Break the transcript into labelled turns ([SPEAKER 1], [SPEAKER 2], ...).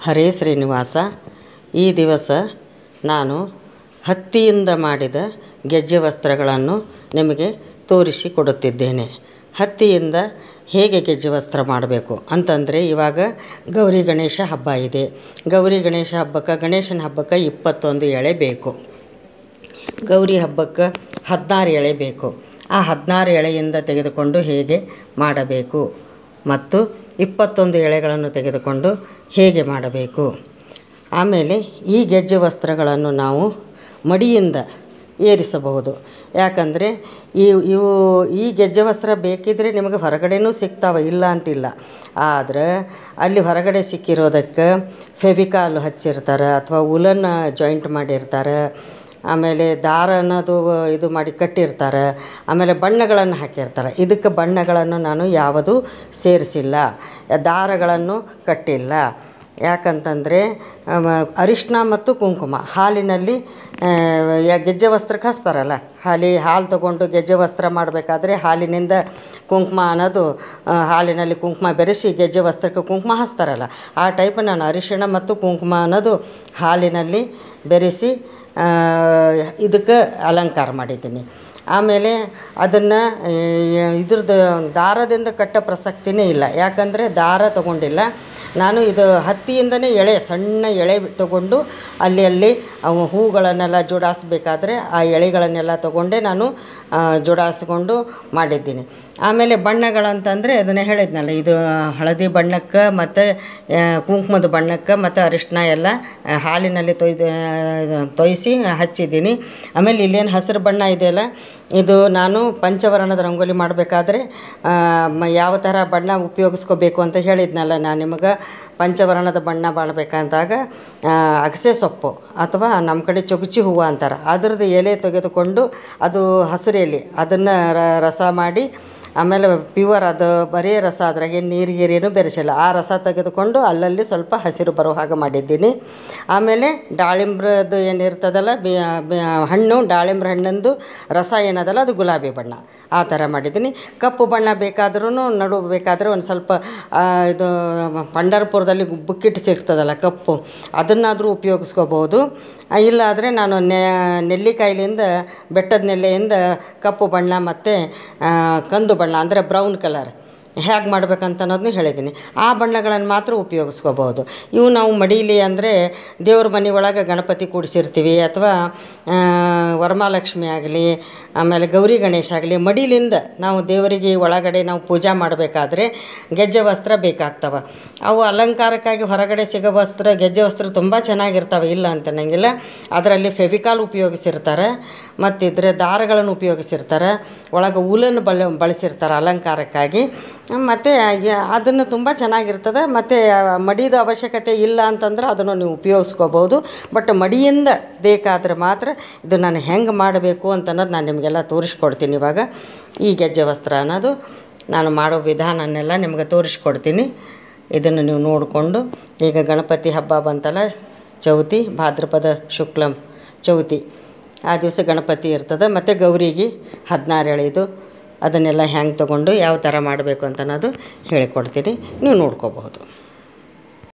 [SPEAKER 1] ಹರೇ ಶ್ರೀನಿವಾಸ ಈ ದಿವಸ ನಾನು ಹತ್ತಿಯಿಂದ ಮಾಡಿದ ಗೆಜ್ಜೆ ವಸ್ತ್ರಗಳನ್ನು ನಿಮಗೆ ತೋರಿಸಿಕೊಡುತ್ತಿದ್ದೇನೆ ಹತ್ತಿಯಿಂದ ಹೇಗೆ ಗೆಜ್ಜೆ ವಸ್ತ್ರ ಮಾಡಬೇಕು ಅಂತಂದರೆ ಇವಾಗ ಗೌರಿ ಗಣೇಶ ಹಬ್ಬ ಇದೆ ಗೌರಿ ಗಣೇಶ ಹಬ್ಬಕ್ಕೆ ಗಣೇಶನ ಹಬ್ಬಕ್ಕೆ ಇಪ್ಪತ್ತೊಂದು ಎಳೆ ಬೇಕು ಗೌರಿ ಹಬ್ಬಕ್ಕೆ ಹದಿನಾರು ಎಳೆ ಬೇಕು ಆ ಹದಿನಾರು ಎಳೆಯಿಂದ ತೆಗೆದುಕೊಂಡು ಹೇಗೆ ಮಾಡಬೇಕು ಮತ್ತು ಇಪ್ಪತ್ತೊಂದು ಎಳೆಗಳನ್ನು ತೆಗೆದುಕೊಂಡು ಹೇಗೆ ಮಾಡಬೇಕು ಆಮೇಲೆ ಈ ಗೆಜ್ಜೆ ವಸ್ತ್ರಗಳನ್ನು ನಾವು ಮಡಿಯಿಂದ ಏರಿಸಬಹುದು ಯಾಕಂದರೆ ಈ ಇವು ಈ ಗೆಜ್ಜೆ ವಸ್ತ್ರ ಬೇಕಿದ್ದರೆ ನಿಮಗೆ ಹೊರಗಡೆನೂ ಸಿಗ್ತಾವೆ ಇಲ್ಲ ಅಂತಿಲ್ಲ ಆದ್ರೆ ಅಲ್ಲಿ ಹೊರಗಡೆ ಸಿಕ್ಕಿರೋದಕ್ಕೆ ಫೆವಿಕಾಲ್ ಹಚ್ಚಿರ್ತಾರೆ ಅಥವಾ ಉಲನ್ ಜಾಯಿಂಟ್ ಮಾಡಿರ್ತಾರೆ ಆಮೇಲೆ ದಾರ ಅನ್ನೋದು ಇದು ಮಾಡಿ ಕಟ್ಟಿರ್ತಾರೆ ಆಮೇಲೆ ಬಣ್ಣಗಳನ್ನು ಹಾಕಿರ್ತಾರೆ ಇದಕ್ಕೆ ಬಣ್ಣಗಳನ್ನು ನಾನು ಯಾವುದೂ ಸೇರಿಸಿಲ್ಲ ದಾರಗಳನ್ನು ಕಟ್ಟಿಲ್ಲ ಯಾಕಂತಂದರೆ ಅರಿಶಿನ ಮತ್ತು ಕುಂಕುಮ ಹಾಲಿನಲ್ಲಿ ಯ ಗೆಜ್ಜೆ ವಸ್ತ್ರಕ್ಕೆ ಹಚ್ತಾರಲ್ಲ ಹಾಲಿ ಹಾಲು ತಗೊಂಡು ಗೆಜ್ಜೆ ವಸ್ತ್ರ ಮಾಡಬೇಕಾದ್ರೆ ಹಾಲಿನಿಂದ ಕುಂಕುಮ ಅನ್ನೋದು ಹಾಲಿನಲ್ಲಿ ಕುಂಕುಮ ಬೆರೆಸಿ ಗೆಜ್ಜೆ ವಸ್ತ್ರಕ್ಕೆ ಕುಂಕುಮ ಹಚ್ತಾರಲ್ಲ ಆ ಟೈಪ್ ನಾನು ಅರಿಶಿಣ ಮತ್ತು ಕುಂಕುಮ ಅನ್ನೋದು ಹಾಲಿನಲ್ಲಿ ಬೆರೆಸಿ ಇದಕ್ಕೆ ಅಲಂಕಾರ ಮಾಡಿದ್ದೀನಿ ಆಮೇಲೆ ಅದನ್ನು ಇದ್ರದ್ದು ದಾರದಿಂದ ಕಟ್ಟೋ ಪ್ರಸಕ್ತಿನೇ ಇಲ್ಲ ಯಾಕಂದರೆ ದಾರ ತಗೊಂಡಿಲ್ಲ ನಾನು ಇದು ಹತ್ತಿಯಿಂದನೇ ಎಳೆ ಸಣ್ಣ ಎಳೆ ತಗೊಂಡು ಅಲ್ಲಿ ಅಲ್ಲಿ ಅವು ಹೂಗಳನ್ನೆಲ್ಲ ಜೋಡಿಸ್ಬೇಕಾದ್ರೆ ಆ ಎಳೆಗಳನ್ನೆಲ್ಲ ತಗೊಂಡೇ ನಾನು ಜೋಡಿಸ್ಕೊಂಡು ಮಾಡಿದ್ದೀನಿ ಆಮೇಲೆ ಬಣ್ಣಗಳಂತಂದರೆ ಅದನ್ನೇ ಹೇಳಿದ್ನಲ್ಲ ಇದು ಹಳದಿ ಬಣ್ಣಕ್ಕೆ ಮತ್ತು ಕುಂಕುಮದ ಬಣ್ಣಕ್ಕೆ ಮತ್ತು ಅರಿಶಿನ ಎಲ್ಲ ಹಾಲಿನಲ್ಲಿ ತೊಯ್ದು ತೋಯಿಸಿ ಹಚ್ಚಿದ್ದೀನಿ ಆಮೇಲೆ ಇಲ್ಲೇನು ಹಸಿರು ಬಣ್ಣ ಇದೆಯಲ್ಲ ಇದು ನಾನು ಪಂಚವರ್ಣದ ರಂಗೋಲಿ ಮಾಡಬೇಕಾದ್ರೆ ಯಾವ ಥರ ಬಣ್ಣ ಉಪಯೋಗಿಸ್ಕೋಬೇಕು ಅಂತ ಹೇಳಿದ್ನಲ್ಲ ನಾನು ನಿಮಗೆ ಪಂಚವರ್ಣದ ಬಣ್ಣ ಬಾಳಬೇಕಂದಾಗ ಅಗಸೆ ಸೊಪ್ಪು ಅಥವಾ ನಮ್ಮ ಕಡೆ ಚೊಗಚಿ ಹೂವು ಅಂತಾರೆ ಅದ್ರದ್ದು ಎಲೆ ತೆಗೆದುಕೊಂಡು ಅದು ಹಸಿರು ಎಲೆ ಅದನ್ನು ರಸ ಮಾಡಿ ಆಮೇಲೆ ಪ್ಯೂವರ್ ಅದು ಬರೀ ರಸ ಅದ್ರಾಗೆ ನೀರು ಗೀರೇನು ಬೆರೆಸಿಲ್ಲ ಆ ರಸ ತೆಗೆದುಕೊಂಡು ಅಲ್ಲಲ್ಲಿ ಸ್ವಲ್ಪ ಹಸಿರು ಬರೋ ಹಾಗೆ ಮಾಡಿದ್ದೀನಿ ಆಮೇಲೆ ದಾಳಿಂಬ್ರದ್ದು ಏನಿರ್ತದಲ್ಲ ಹಣ್ಣು ದಾಳಿಂಬ್ರ ಹಣ್ಣಿಂದು ರಸ ಏನದಲ್ಲ ಅದು ಗುಲಾಬಿ ಬಣ್ಣ ಆ ಥರ ಮಾಡಿದ್ದೀನಿ ಕಪ್ಪು ಬಣ್ಣ ಬೇಕಾದ್ರೂ ನಡು ಬೇಕಾದರೆ ಒಂದು ಸ್ವಲ್ಪ ಇದು ಪಂಡರ್ಪುರದಲ್ಲಿ ಬುಕ್ಕಿಟ್ ಸಿಗ್ತದಲ್ಲ ಕಪ್ಪು ಅದನ್ನಾದರೂ ಉಪಯೋಗಿಸ್ಕೋಬೋದು ಇಲ್ಲ ಆದರೆ ನಾನು ನೆಲ್ಲಿಕಾಯಿಲಿಂದ ಬೆಟ್ಟದ ನೆಲೆಯಿಂದ ಕಪ್ಪು ಬಣ್ಣ ಮತ್ತು ಕಂದು ಬಣ್ಣ ಅಂದರೆ ಬ್ರೌನ್ ಕಲರ್ ಹೇಗೆ ಮಾಡ್ಬೇಕಂತ ಅನ್ನೋದನ್ನು ಹೇಳಿದ್ದೀನಿ ಆ ಬಣ್ಣಗಳನ್ನು ಮಾತ್ರ ಉಪಯೋಗಿಸ್ಕೋಬೋದು ಇವು ನಾವು ಮಡೀಲಿ ಅಂದರೆ ದೇವ್ರ ಮನೆ ಒಳಗೆ ಗಣಪತಿ ಕೂಡಿಸಿರ್ತೀವಿ ಅಥವಾ ವರಮಹಾಲಕ್ಷ್ಮಿ ಆಗಲಿ ಆಮೇಲೆ ಗೌರಿ ಗಣೇಶ ಆಗಲಿ ಮಡಿಲಿಂದ ನಾವು ದೇವರಿಗೆ ಒಳಗಡೆ ನಾವು ಪೂಜೆ ಮಾಡಬೇಕಾದ್ರೆ ಗೆಜ್ಜೆ ವಸ್ತ್ರ ಬೇಕಾಗ್ತವೆ ಅವು ಅಲಂಕಾರಕ್ಕಾಗಿ ಹೊರಗಡೆ ಸಿಗೋ ವಸ್ತ್ರ ಗೆಜ್ಜೆ ವಸ್ತ್ರ ತುಂಬ ಚೆನ್ನಾಗಿರ್ತವೆ ಇಲ್ಲ ಅಂತನ್ನಂಗಿಲ್ಲ ಅದರಲ್ಲಿ ಫೆವಿಕಾಲ್ ಉಪಯೋಗಿಸಿರ್ತಾರೆ ಮತ್ತು ಇದ್ರೆ ದಾರಗಳನ್ನು ಉಪಯೋಗಿಸಿರ್ತಾರೆ ಒಳಗೆ ಉಲನ್ನು ಬಳ ಬಳಸಿರ್ತಾರೆ ಅಲಂಕಾರಕ್ಕಾಗಿ ಮತ್ತು ಅದನ್ನು ತುಂಬ ಚೆನ್ನಾಗಿರ್ತದೆ ಮತ್ತು ಮಡಿದು ಅವಶ್ಯಕತೆ ಇಲ್ಲ ಅಂತಂದ್ರೆ ಅದನ್ನು ನೀವು ಉಪಯೋಗಿಸ್ಕೋಬೋದು ಬಟ್ ಮಡಿಯಿಂದ ಬೇಕಾದ್ರೆ ಮಾತ್ರ ಇದು ನಾನು ಹೆಂಗೆ ಮಾಡಬೇಕು ಅಂತ ಅನ್ನೋದು ನಾನು ನಿಮಗೆಲ್ಲ ತೋರಿಸ್ಕೊಡ್ತೀನಿ ಇವಾಗ ಈ ಗೆಜ್ಜೆ ವಸ್ತ್ರ ಅನ್ನೋದು ನಾನು ಮಾಡೋ ವಿಧಾನನ್ನೆಲ್ಲ ನಿಮ್ಗೆ ತೋರಿಸ್ಕೊಡ್ತೀನಿ ಇದನ್ನು ನೀವು ನೋಡಿಕೊಂಡು ಈಗ ಗಣಪತಿ ಹಬ್ಬ ಬಂತಲ್ಲ ಚೌತಿ ಭಾದ್ರಪದ ಶುಕ್ಲಂ ಚೌತಿ ಆ ದಿವಸ ಗಣಪತಿ ಇರ್ತದೆ ಮತ್ತು ಗೌರಿಗೆ ಹದಿನಾರು ಎಳೆದು ಅದನ್ನೆಲ್ಲ ಹ್ಯಾಂಗೆ ತೊಗೊಂಡು ಯಾವ ಥರ ಮಾಡಬೇಕು ಅಂತ ಅನ್ನೋದು ಹೇಳಿಕೊಡ್ತೀನಿ ನೀವು ನೋಡ್ಕೋಬಹುದು